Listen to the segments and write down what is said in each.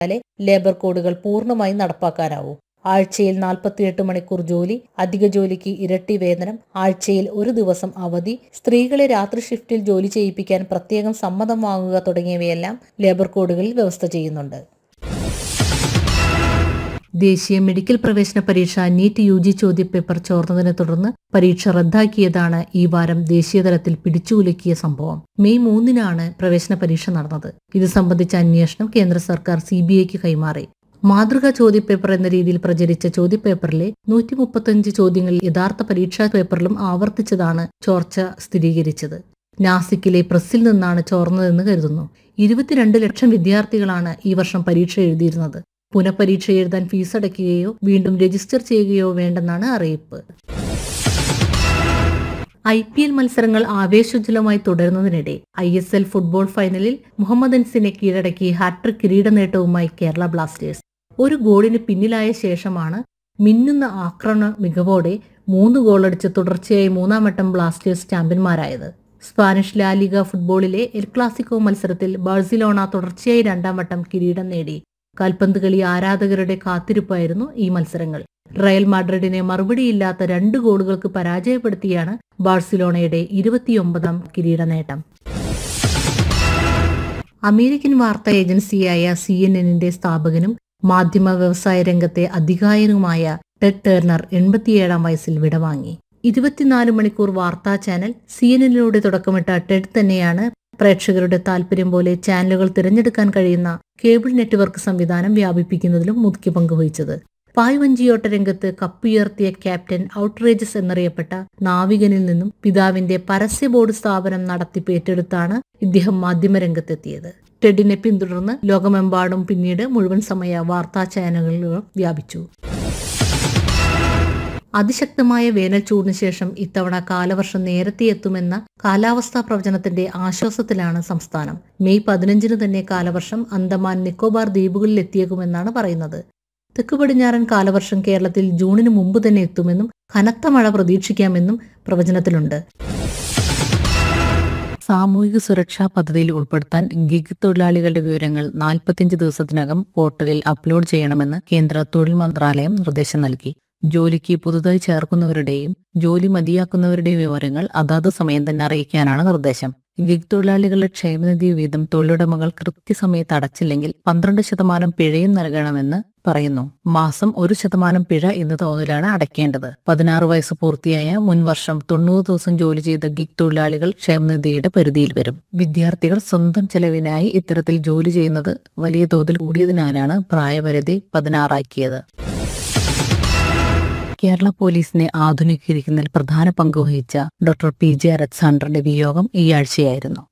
ചെയ്താലേ ലേബർ കോഡുകൾ പൂർണ്ണമായി നടപ്പാക്കാനാവൂ ആഴ്ചയിൽ നാൽപ്പത്തിയെട്ട് മണിക്കൂർ ജോലി അധിക ജോലിക്ക് ഇരട്ടി വേതനം ആഴ്ചയിൽ ഒരു ദിവസം അവധി സ്ത്രീകളെ രാത്രി ഷിഫ്റ്റിൽ ജോലി ചെയ്യിപ്പിക്കാൻ പ്രത്യേകം സമ്മതം വാങ്ങുക തുടങ്ങിയവയെല്ലാം ലേബർ കോഡുകളിൽ വ്യവസ്ഥ ചെയ്യുന്നുണ്ട് ദേശീയ മെഡിക്കൽ പ്രവേശന പരീക്ഷ നീറ്റ് യു ജി ചോദ്യപേപ്പർ ചോർന്നതിനെ തുടർന്ന് പരീക്ഷ റദ്ദാക്കിയതാണ് ഈ വാരം ദേശീയതലത്തിൽ പിടിച്ചുകുലുക്കിയ സംഭവം മെയ് മൂന്നിനാണ് പ്രവേശന പരീക്ഷ നടന്നത് ഇത് സംബന്ധിച്ച അന്വേഷണം കേന്ദ്ര സർക്കാർ സി ബി ഐക്ക് കൈമാറി മാതൃകാ ചോദ്യപേപ്പർ എന്ന രീതിയിൽ പ്രചരിച്ച ചോദ്യപേപ്പറിലെ നൂറ്റി മുപ്പത്തഞ്ച് ചോദ്യങ്ങൾ യഥാർത്ഥ പരീക്ഷാ പേപ്പറിലും ആവർത്തിച്ചതാണ് ചോർച്ച സ്ഥിരീകരിച്ചത് നാസിക്കിലെ പ്രസ്സിൽ നിന്നാണ് ചോർന്നതെന്ന് കരുതുന്നു ഇരുപത്തിരണ്ട് ലക്ഷം വിദ്യാർത്ഥികളാണ് ഈ വർഷം പരീക്ഷ എഴുതിയിരുന്നത് പുനഃപരീക്ഷ എഴുതാൻ ഫീസ് അടയ്ക്കുകയോ വീണ്ടും രജിസ്റ്റർ ചെയ്യുകയോ വേണ്ടെന്നാണ് അറിയിപ്പ് ഐ പി എൽ മത്സരങ്ങൾ ആവേശോജ്വലമായി തുടരുന്നതിനിടെ ഐ എസ് എൽ ഫുട്ബോൾ ഫൈനലിൽ മുഹമ്മദൻസിനെ കീഴടക്കി ഹാട്രിക് കിരീട നേട്ടവുമായി കേരള ബ്ലാസ്റ്റേഴ്സ് ഒരു ഗോളിന് പിന്നിലായ ശേഷമാണ് മിന്നുന്ന ആക്രമണ മികവോടെ മൂന്ന് ഗോളടിച്ച് തുടർച്ചയായി മൂന്നാം വട്ടം ബ്ലാസ്റ്റേഴ്സ് ചാമ്പ്യന്മാരായത് സ്പാനിഷ് ലാലിഗ ഫുട്ബോളിലെ എൽ ക്ലാസിക്കോ മത്സരത്തിൽ ബാഴ്സിലോണ തുടർച്ചയായി രണ്ടാം വട്ടം കിരീടം നേടി കാൽപന്ത് കളി ആരാധകരുടെ കാത്തിരിപ്പായിരുന്നു ഈ മത്സരങ്ങൾ റയൽ മാഡ്രിഡിനെ മറുപടിയില്ലാത്ത രണ്ട് ഗോളുകൾക്ക് പരാജയപ്പെടുത്തിയാണ് ബാഴ്സിലോണയുടെ ഇരുപത്തിയൊമ്പതാം കിരീട നേട്ടം അമേരിക്കൻ വാർത്താ ഏജൻസിയായ സി എൻ എന്നിന്റെ സ്ഥാപകനും മാധ്യമ വ്യവസായ രംഗത്തെ അധികായനുമായ ടെഡ് ടേർണർ എൺപത്തിയേഴാം വയസ്സിൽ വിടവാങ്ങി ഇരുപത്തിനാല് മണിക്കൂർ വാർത്താ ചാനൽ സി എൻ എന്നിലൂടെ തുടക്കമിട്ട ടെഡ് തന്നെയാണ് പ്രേക്ഷകരുടെ താല്പര്യം പോലെ ചാനലുകൾ തിരഞ്ഞെടുക്കാൻ കഴിയുന്ന കേബിൾ നെറ്റ്വർക്ക് സംവിധാനം വ്യാപിപ്പിക്കുന്നതിലും മുഖ്യ പങ്ക് വഹിച്ചത് പായ്വഞ്ചിയോട്ട രംഗത്ത് കപ്പുയർത്തിയ ക്യാപ്റ്റൻ ഔട്ട്റേജസ് എന്നറിയപ്പെട്ട നാവികനിൽ നിന്നും പിതാവിന്റെ പരസ്യ ബോർഡ് സ്ഥാപനം നടത്തിപ്പ് ഏറ്റെടുത്താണ് ഇദ്ദേഹം മാധ്യമരംഗത്തെത്തിയത് ടെഡിനെ പിന്തുടർന്ന് ലോകമെമ്പാടും പിന്നീട് മുഴുവൻ സമയ വാർത്താ ചാനലുകൾ വ്യാപിച്ചു അതിശക്തമായ വേനൽ ചൂടിന് ശേഷം ഇത്തവണ കാലവർഷം നേരത്തെ എത്തുമെന്ന കാലാവസ്ഥാ പ്രവചനത്തിന്റെ ആശ്വാസത്തിലാണ് സംസ്ഥാനം മെയ് പതിനഞ്ചിന് തന്നെ കാലവർഷം അന്തമാൻ നിക്കോബാർ ദ്വീപുകളിൽ എത്തിയേക്കുമെന്നാണ് പറയുന്നത് തെക്കു പടിഞ്ഞാറൻ കാലവർഷം കേരളത്തിൽ ജൂണിന് മുമ്പ് തന്നെ എത്തുമെന്നും കനത്ത മഴ പ്രതീക്ഷിക്കാമെന്നും പ്രവചനത്തിലുണ്ട് സാമൂഹിക സുരക്ഷാ പദ്ധതിയിൽ ഉൾപ്പെടുത്താൻ ഗിഗ് തൊഴിലാളികളുടെ വിവരങ്ങൾ നാൽപ്പത്തിയഞ്ച് ദിവസത്തിനകം പോർട്ടലിൽ അപ്ലോഡ് ചെയ്യണമെന്ന് കേന്ദ്ര തൊഴിൽ മന്ത്രാലയം നിർദ്ദേശം നൽകി ജോലിക്ക് പുതുതായി ചേർക്കുന്നവരുടെയും ജോലി മതിയാക്കുന്നവരുടെയും വിവരങ്ങൾ അതാത് സമയം തന്നെ അറിയിക്കാനാണ് നിർദ്ദേശം ഗിഗ് തൊഴിലാളികളുടെ ക്ഷേമനിധി വീതം തൊഴിലുടമകൾ കൃത്യസമയത്ത് അടച്ചില്ലെങ്കിൽ പന്ത്രണ്ട് ശതമാനം പിഴയും നൽകണമെന്ന് പറയുന്നു മാസം ഒരു ശതമാനം പിഴ എന്ന തോതിലാണ് അടയ്ക്കേണ്ടത് പതിനാറ് വയസ്സ് പൂർത്തിയായ മുൻവർഷം തൊണ്ണൂറ് ദിവസം ജോലി ചെയ്ത ഗിഗ് തൊഴിലാളികൾ ക്ഷേമനിധിയുടെ പരിധിയിൽ വരും വിദ്യാർത്ഥികൾ സ്വന്തം ചെലവിനായി ഇത്തരത്തിൽ ജോലി ചെയ്യുന്നത് വലിയ തോതിൽ കൂടിയതിനാലാണ് പ്രായപരിധി പതിനാറാക്കിയത് കേരള പോലീസിനെ ആധുനീകരിക്കുന്നതിൽ പ്രധാന പങ്ക് വഹിച്ച ഡോക്ടർ പി ജെ അലക്സാണ്ടറിന്റെ വിയോഗം ഈ ആഴ്ചയായിരുന്നു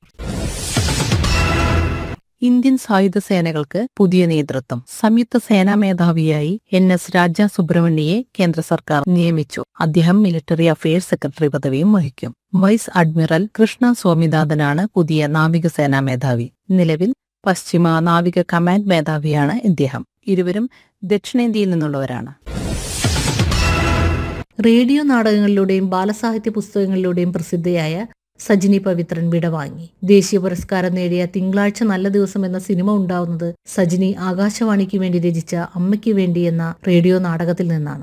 ഇന്ത്യൻ സായുധ സേനകൾക്ക് പുതിയ നേതൃത്വം സംയുക്ത സേനാ മേധാവിയായി എൻ എസ് രാജ സുബ്രഹ്മണ്യയെ കേന്ദ്ര സർക്കാർ നിയമിച്ചു അദ്ദേഹം മിലിറ്ററി അഫയേഴ്സ് സെക്രട്ടറി പദവിയും വഹിക്കും വൈസ് അഡ്മിറൽ കൃഷ്ണ സ്വാമിനാഥനാണ് പുതിയ നാവികസേനാ മേധാവി നിലവിൽ പശ്ചിമ നാവിക കമാൻഡ് മേധാവിയാണ് ഇദ്ദേഹം ഇരുവരും ദക്ഷിണേന്ത്യയിൽ നിന്നുള്ളവരാണ് റേഡിയോ നാടകങ്ങളിലൂടെയും ബാലസാഹിത്യ പുസ്തകങ്ങളിലൂടെയും പ്രസിദ്ധയായ സജിനി പവിത്രൻ വിടവാങ്ങി ദേശീയ പുരസ്കാരം നേടിയ തിങ്കളാഴ്ച നല്ല ദിവസം എന്ന സിനിമ ഉണ്ടാവുന്നത് സജിനി ആകാശവാണിക്ക് വേണ്ടി രചിച്ച അമ്മയ്ക്ക് വേണ്ടി എന്ന റേഡിയോ നാടകത്തിൽ നിന്നാണ്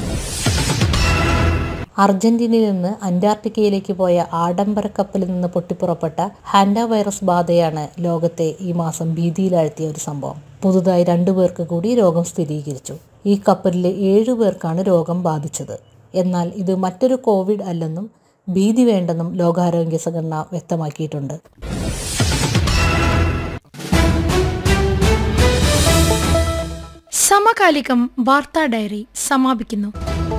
അർജന്റീനയിൽ നിന്ന് അന്റാർട്ടിക്കയിലേക്ക് പോയ ആഡംബര കപ്പലിൽ നിന്ന് പൊട്ടിപ്പുറപ്പെട്ട ഹാൻഡ വൈറസ് ബാധയാണ് ലോകത്തെ ഈ മാസം ഭീതിയിലാഴ്ത്തിയ ഒരു സംഭവം പുതുതായി രണ്ടു പേർക്ക് കൂടി രോഗം സ്ഥിരീകരിച്ചു ഈ കപ്പലിലെ ഏഴു പേർക്കാണ് രോഗം ബാധിച്ചത് എന്നാൽ ഇത് മറ്റൊരു കോവിഡ് അല്ലെന്നും ഭീതി വേണ്ടെന്നും ലോകാരോഗ്യ സംഘടന വ്യക്തമാക്കിയിട്ടുണ്ട് സമകാലികം വാർത്താ ഡയറി സമാപിക്കുന്നു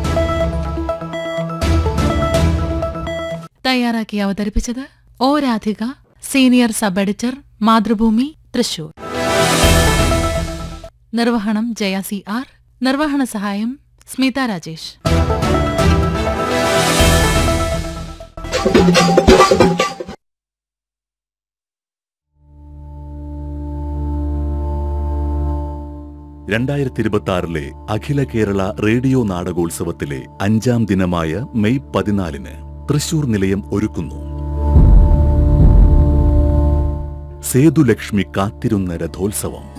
തയ്യാറാക്കി അവതരിപ്പിച്ചത് O Radhika senior sub editor Mathrubhumi Thrissur നിർവഹണം ജയ സി ആർ നിർവഹണ സഹായം സ്മിത രാജേഷ് രണ്ടായിരത്തി ഇരുപത്തി ആറിലെ അഖില കേരള റേഡിയോ നാടകോത്സവത്തിലെ അഞ്ചാം ദിനമായ മെയ് പതിനാലിന് തൃശൂർ നിലയം ഒരുക്കുന്നു സേതുലക്ഷ്മി കാത്തിരുന്ന രഥോത്സവം